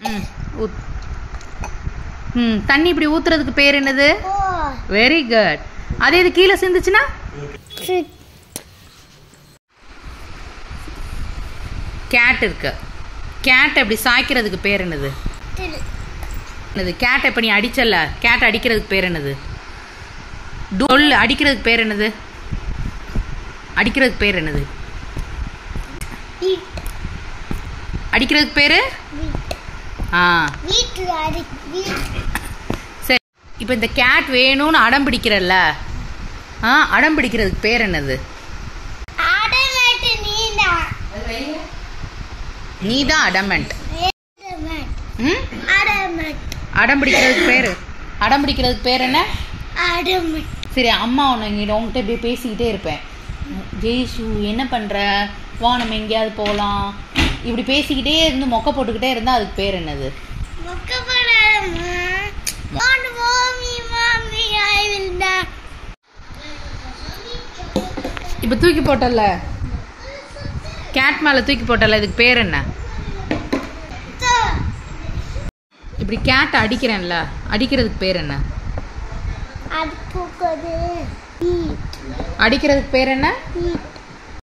ம் ஊத் ம் தண்ணி இப்படி ஊத்துறதுக்கு பேர் என்னது வெரி குட் அதே இது கீழே சிந்துச்சுன்னா கேட் இருக்கு கேட் அப்படி சாய்க்கிறதுக்கு பேர் என்னது என்னது கேட்டை இப்போ நீ அடிச்சல்ல கேட் அடிக்கிறதுக்கு பேர் என்னது டொல் அடிக்கிறதுக்கு பேர் என்னது அடிக்கிறதுக்கு பேர் என்னது அடிக்கிறதுக்கு பேர் ஆ வீட்டுல அடி வீட்டு சரி இப்போ இந்த கேட் வேணும்னு அடம் பிடிக்கிறல்ல ஆ அடம் பிடிக்கிறதுக்கு பேர் என்னது ஆடமேட்டு நீதான் நீ தான் அடமெண்ட் ஆடமேட் ம் ஆடமேட் அடம் பிடிக்கிறதுக்கு பேர் அடம் பிடிக்கிறதுக்கு பேர் என்ன ஆடமேட் சரி அம்மா உன்னை இங்கே உங்ககிட்ட இப்படியே பேசிக்கிட்டே இருப்பேன் ஜெய்ஷு என்ன பண்ணுற வா நம்ம எங்கேயாவது போகலாம் இப்படி பேசிக்கிட்டே இருந்து மொக்க போட்டுக்கிட்டே இருந்தால் அதுக்கு பேர் என்னது மொக்கப்படாதம்மா மான் மாமி மாமி ஐ வில் டா இப்போ தூக்கி போட்டல கேட் மேலே தூக்கி போட்டல இதுக்கு பேர் என்ன இப்படி கேட் அடிக்கிறேன்ல அடிக்கிறதுக்கு பேர் என்ன அது பூக்குது வீட் அடிக்கிறதுக்கு பேர் என்ன வீட்